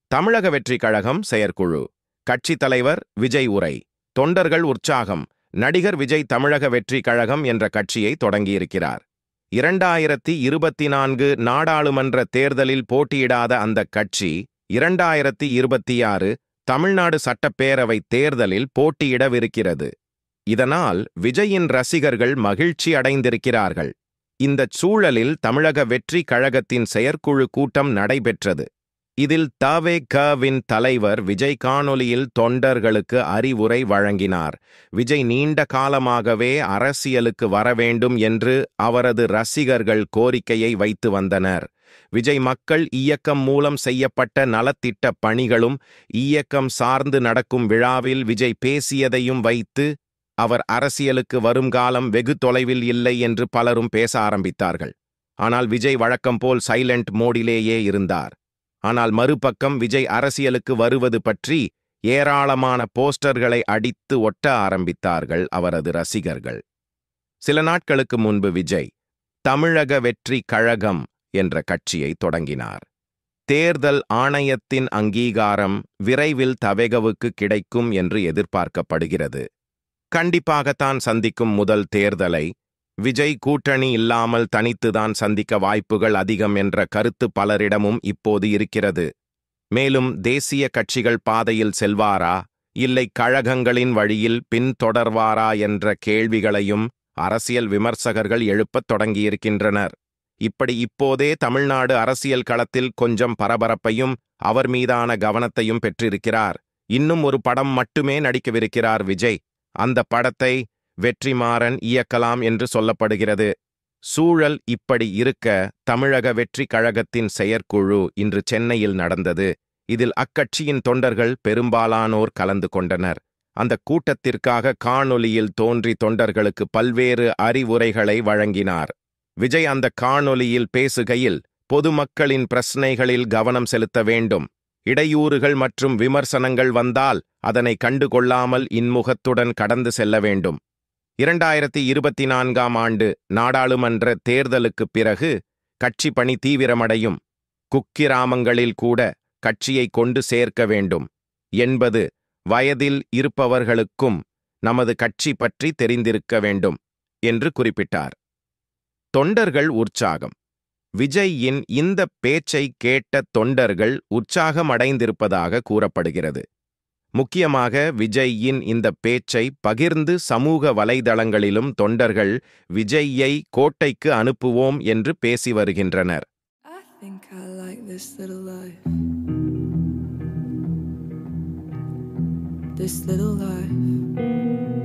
தமிழக வெற்றிக் கழகம் செயற்குழு கட்சித் தலைவர் விஜய் உரை தொண்டர்கள் உற்சாகம் நடிகர் விஜய் தமிழக வெற்றிக் கழகம் என்ற கட்சியை தொடங்கியிருக்கிறார் இரண்டாயிரத்தி இருபத்தி நான்கு நாடாளுமன்ற தேர்தலில் போட்டியிடாத அந்த கட்சி இரண்டாயிரத்தி இருபத்தி ஆறு தமிழ்நாடு சட்டப்பேரவை தேர்தலில் போட்டியிடவிருக்கிறது இதனால் விஜயின் ரசிகர்கள் மகிழ்ச்சி அடைந்திருக்கிறார்கள் இந்தச் சூழலில் தமிழக வெற்றி கழகத்தின் செயற்குழு கூட்டம் நடைபெற்றது இதில் தவே கவின் தலைவர் விஜய் காணொலியில் தொண்டர்களுக்கு அறிவுரை வழங்கினார் விஜய் நீண்ட காலமாகவே அரசியலுக்கு வர வேண்டும் என்று அவரது ரசிகர்கள் கோரிக்கையை வைத்து வந்தனர் விஜய் மக்கள் இயக்கம் மூலம் செய்யப்பட்ட நலத்திட்ட பணிகளும் இயக்கம் சார்ந்து நடக்கும் விழாவில் விஜய் பேசியதையும் வைத்து அவர் அரசியலுக்கு வரும் காலம் வெகு தொலைவில் இல்லை என்று பலரும் பேச ஆரம்பித்தார்கள் ஆனால் விஜய் வழக்கம் போல் சைலண்ட் மோடிலேயே இருந்தார் ஆனால் மறுபக்கம் விஜய் அரசியலுக்கு வருவது பற்றி ஏராளமான போஸ்டர்களை அடித்து ஒட்ட ஆரம்பித்தார்கள் அவரது ரசிகர்கள் சில நாட்களுக்கு முன்பு விஜய் தமிழக வெற்றி கழகம் என்ற கட்சியை தொடங்கினார் தேர்தல் ஆணையத்தின் அங்கீகாரம் விரைவில் தவேகவுக்கு கிடைக்கும் என்று எதிர்பார்க்கப்படுகிறது கண்டிப்பாகத்தான் சந்திக்கும் முதல் தேர்தலை விஜய் கூட்டணி இல்லாமல் தனித்துதான் சந்திக்க வாய்ப்புகள் அதிகம் என்ற கருத்து பலரிடமும் இப்போது இருக்கிறது மேலும் தேசிய கட்சிகள் பாதையில் செல்வாரா இல்லை கழகங்களின் வழியில் பின்தொடர்வாரா என்ற கேள்விகளையும் அரசியல் விமர்சகர்கள் எழுப்பத் தொடங்கியிருக்கின்றனர் இப்படி இப்போதே தமிழ்நாடு அரசியல் களத்தில் கொஞ்சம் பரபரப்பையும் அவர் மீதான கவனத்தையும் பெற்றிருக்கிறார் இன்னும் ஒரு படம் மட்டுமே நடிக்கவிருக்கிறார் விஜய் அந்த படத்தை வெற்றிமாறன் இயக்கலாம் என்று சொல்லப்படுகிறது சூழல் இப்படி இருக்க தமிழக வெற்றி கழகத்தின் செயற்குழு இன்று சென்னையில் நடந்தது இதில் அக்கட்சியின் தொண்டர்கள் பெரும்பாலானோர் கலந்து கொண்டனர் அந்த கூட்டத்திற்காக காணொலியில் தோன்றி தொண்டர்களுக்கு பல்வேறு அறிவுரைகளை வழங்கினார் விஜய் அந்த காணொலியில் பேசுகையில் பொதுமக்களின் பிரச்சினைகளில் கவனம் செலுத்த வேண்டும் இடையூறுகள் மற்றும் விமர்சனங்கள் வந்தால் அதனை கண்டுகொள்ளாமல் இன்முகத்துடன் கடந்து செல்ல வேண்டும் இரண்டாயிரத்தி இருபத்தி நான்காம் ஆண்டு நாடாளுமன்ற தேர்தலுக்குப் பிறகு கட்சி பணி தீவிரமடையும் குக்கிராமங்களில் கூட கட்சியை கொண்டு சேர்க்க வேண்டும் என்பது வயதில் இருப்பவர்களுக்கும் நமது கட்சி பற்றி தெரிந்திருக்க வேண்டும் என்று குறிப்பிட்டார் தொண்டர்கள் உற்சாகம் விஜய்யின் இந்த பேச்சை கேட்ட தொண்டர்கள் உற்சாகமடைந்திருப்பதாக கூறப்படுகிறது முக்கியமாக விஜய்யின் இந்த பேச்சை பகிர்ந்து சமூக வலைதளங்களிலும் தொண்டர்கள் விஜய்யை கோட்டைக்கு அனுப்புவோம் என்று பேசி வருகின்றனர் I think I like this little life. This little life.